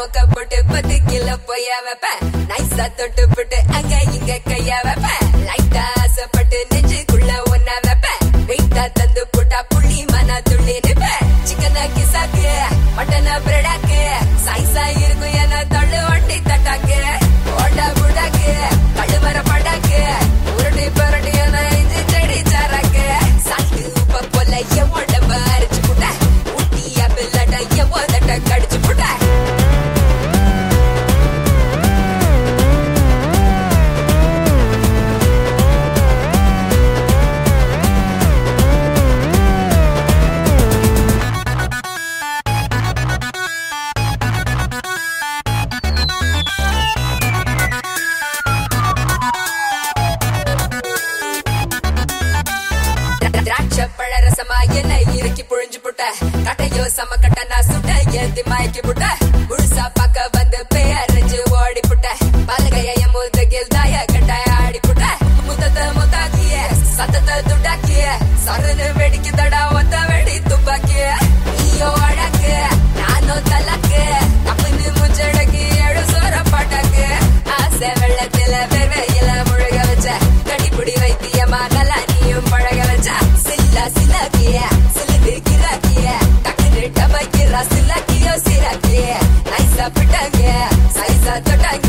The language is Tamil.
மொக்க போட்டு பத்து கிலோ பொய்ய வைப்பேன் நைஸா தொட்டு போட்டு அங்க இங்க கைய வைப்பேன் லைட்டா ஆசைப்பட்டு நெஞ்சுக்குள்ள ஒன்ன வைப்பேன் வெயிட்டா தந்து போட்டா புள்ளி மன துள்ளி நிப்பேன் சிக்கன கிசாக்கு மட்டன பிரெடாக்கு சைஸா இருக்கும் என தள்ளு வண்டி தட்டாக்கு ஓட்டா புடாக்கு கழுவர படாக்கு உருட்டி பரட்டி என இஞ்சி செடி சாராக்கு சாட்டு உப்ப போல என் உடம்ப அரைச்சு புட்ட ஊட்டியா பிள்ளட என் உதட்ட கடிச்சு புட்ட திராட்சை பழ ரசமா என்ன இறக்கி புழிஞ்சு புட்ட கட்டையோ சம கட்ட நான் சுட்ட ஏத்தி மயக்கி புட்ட முழுசா பக்க வந்து பேரஞ்சு ஓடி புட்ட பலகைய முதுகில் தாய கட்டாய ஆடி புட்ட முத்தத்தை முத்தாக்கிய சத்தத்தை துட்டாக்கிய சரனு வெடிக்கு தடா ஒத்த வெடி துப்பாக்கிய நீயோ அழகு நானோ தலக்கு தப்புன்னு முச்சடக்கு ஏழு சோற பாட்டாக்கு ஆசை வெள்ளத்தில வெறுவையில முழுக வச்ச கடிப்புடி வைத்தியமா நல்லா நீயும் பழக வச்ச சில்லா சிலாக்கிய சிலுக்கு கிராக்கிய டக்குன்னு டபக்கிற சிலாக்கியோ சிராக்கிய நைஸா பிட்டாங்க சைஸா தொட்டாங்க